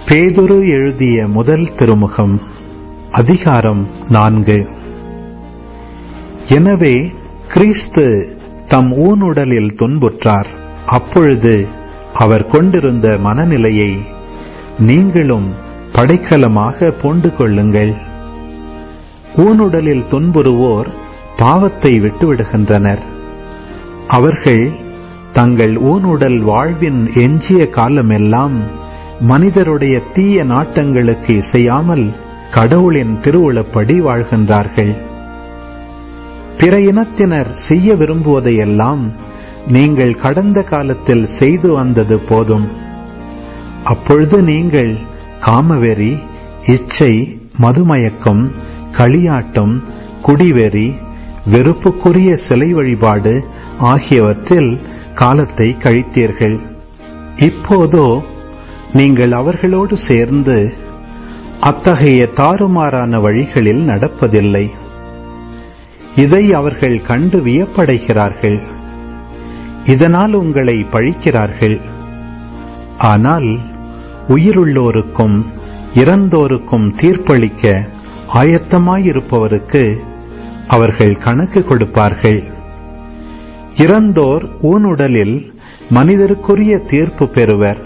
பேதுரு எழுதிய முதல் திருமுகம் அதிகாரம் நான்கு எனவே கிறிஸ்து தம் ஊனுடலில் துன்புற்றார் அப்பொழுது அவர் கொண்டிருந்த மனநிலையை நீங்களும் படைக்கலமாக பூண்டு கொள்ளுங்கள் ஊனுடலில் துன்புறுவோர் பாவத்தை விட்டுவிடுகின்றனர் அவர்கள் தங்கள் ஊனுடல் வாழ்வின் எஞ்சிய காலமெல்லாம் மனிதருடைய தீய நாட்டங்களுக்கு இசையாமல் கடவுளின் திருவுளப்படி வாழ்கின்றார்கள் பிற இனத்தினர் செய்ய விரும்புவதையெல்லாம் நீங்கள் கடந்த காலத்தில் செய்து வந்தது போதும் அப்பொழுது நீங்கள் காமவெறி இச்சை மதுமயக்கம் களியாட்டம் குடிவெறி வெறுப்புக்குரிய சிலை வழிபாடு ஆகியவற்றில் காலத்தை கழித்தீர்கள் இப்போதோ நீங்கள் அவர்களோடு சேர்ந்து அத்தகைய தாறுமாறான வழிகளில் நடப்பதில்லை இதை அவர்கள் கண்டு வியப்படைகிறார்கள் இதனால் உங்களை பழிக்கிறார்கள் ஆனால் உயிருள்ளோருக்கும் இறந்தோருக்கும் தீர்ப்பளிக்க ஆயத்தமாயிருப்பவருக்கு அவர்கள் கணக்கு கொடுப்பார்கள் இறந்தோர் ஊனுடலில் மனிதருக்குரிய தீர்ப்பு பெறுவர்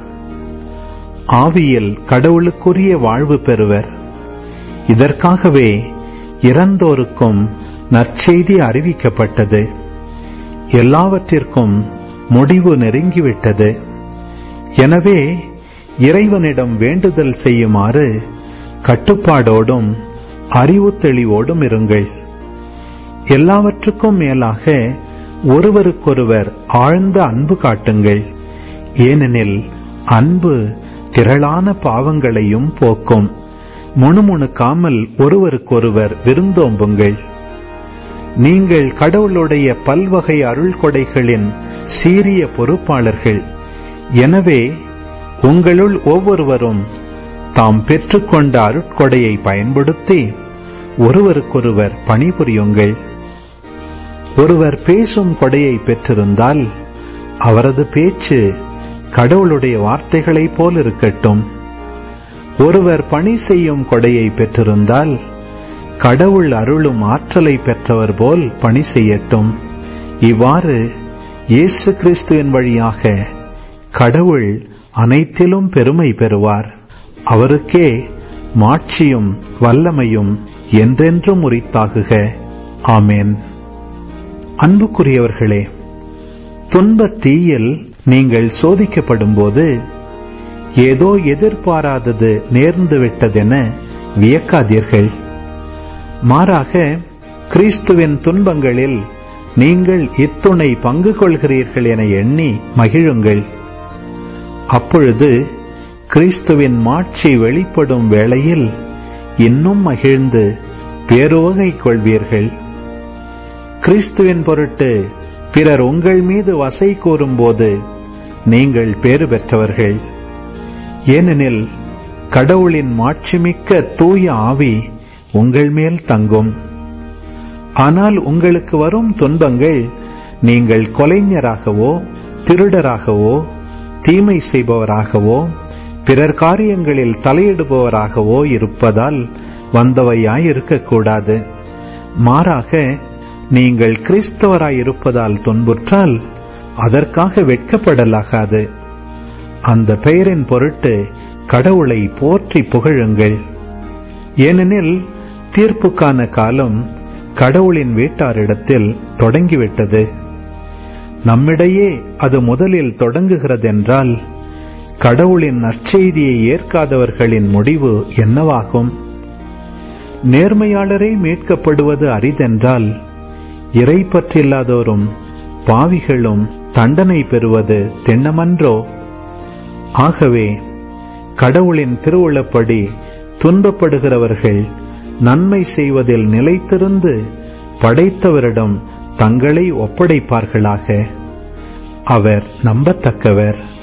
ஆவியில் கடவுளுக்குரிய வாழ்வு பெறுவர் இதற்காகவே இறந்தோருக்கும் நற்செய்தி அறிவிக்கப்பட்டது எல்லாவற்றிற்கும் முடிவு நெருங்கிவிட்டது எனவே இறைவனிடம் வேண்டுதல் செய்யுமாறு கட்டுப்பாடோடும் அறிவு தெளிவோடும் இருங்கள் எல்லாவற்றுக்கும் மேலாக ஒருவருக்கொருவர் ஆழ்ந்த அன்பு காட்டுங்கள் ஏனெனில் அன்பு திரளான பாவங்களையும் போக்கும் முணுமுணுக்காமல் ஒருவருக்கொருவர் விருந்தோம்புங்கள் நீங்கள் கடவுளுடைய பல்வகை அருள் கொடைகளின் சீரிய பொறுப்பாளர்கள் எனவே உங்களுள் ஒவ்வொருவரும் தாம் பெற்றுக்கொண்ட அருட்கொடையை பயன்படுத்தி ஒருவருக்கொருவர் பணிபுரியுங்கள் ஒருவர் பேசும் கொடையை பெற்றிருந்தால் அவரது பேச்சு கடவுளுடைய வார்த்தைகளைப் போல் இருக்கட்டும் ஒருவர் பணி செய்யும் கொடையை பெற்றிருந்தால் கடவுள் அருளும் ஆற்றலை பெற்றவர் போல் பணி செய்யட்டும் இவ்வாறு இயேசு கிறிஸ்துவின் வழியாக கடவுள் அனைத்திலும் பெருமை பெறுவார் அவருக்கே மாட்சியும் வல்லமையும் என்றென்றும் உரித்தாகுக ஆமேன் அன்புக்குரியவர்களே துன்ப தீயில் நீங்கள் சோதிக்கப்படும்போது ஏதோ எதிர்பாராதது நேர்ந்து விட்டதென வியக்காதீர்கள் மாறாக கிறிஸ்துவின் துன்பங்களில் நீங்கள் இத்துணை பங்கு கொள்கிறீர்கள் என எண்ணி மகிழுங்கள் அப்பொழுது கிறிஸ்துவின் மாட்சி வெளிப்படும் வேளையில் இன்னும் மகிழ்ந்து பேரோகை கொள்வீர்கள் கிறிஸ்துவின் பொருட்டு பிறர் உங்கள் மீது வசை கூறும்போது நீங்கள் பேறு பெற்றவர்கள் ஏனெனில் கடவுளின் மாட்சிமிக்க தூய ஆவி உங்கள் மேல் தங்கும் ஆனால் உங்களுக்கு வரும் துன்பங்கள் நீங்கள் கொலைஞராகவோ திருடராகவோ தீமை செய்பவராகவோ பிறர் காரியங்களில் தலையிடுபவராகவோ இருப்பதால் வந்தவையாயிருக்கக்கூடாது மாறாக நீங்கள் கிறிஸ்தவராயிருப்பதால் துன்புற்றால் அதற்காக வெட்கப்படலாகாது அந்த பெயரின் பொருட்டு கடவுளை போற்றி புகழுங்கள் ஏனெனில் தீர்ப்புக்கான காலம் கடவுளின் வீட்டாரிடத்தில் தொடங்கிவிட்டது நம்மிடையே அது முதலில் தொடங்குகிறதென்றால் கடவுளின் நற்செய்தியை ஏற்காதவர்களின் முடிவு என்னவாகும் நேர்மையாளரே மீட்கப்படுவது அரிதென்றால் இறை பற்றில்லாதோரும் பாவிகளும் தண்டனை பெறுவது திண்ணமன்றோ ஆகவே கடவுளின் திருவுளப்படி துன்பப்படுகிறவர்கள் நன்மை செய்வதில் நிலைத்திருந்து படைத்தவரிடம் தங்களை ஒப்படைப்பார்களாக அவர் நம்பத்தக்கவர்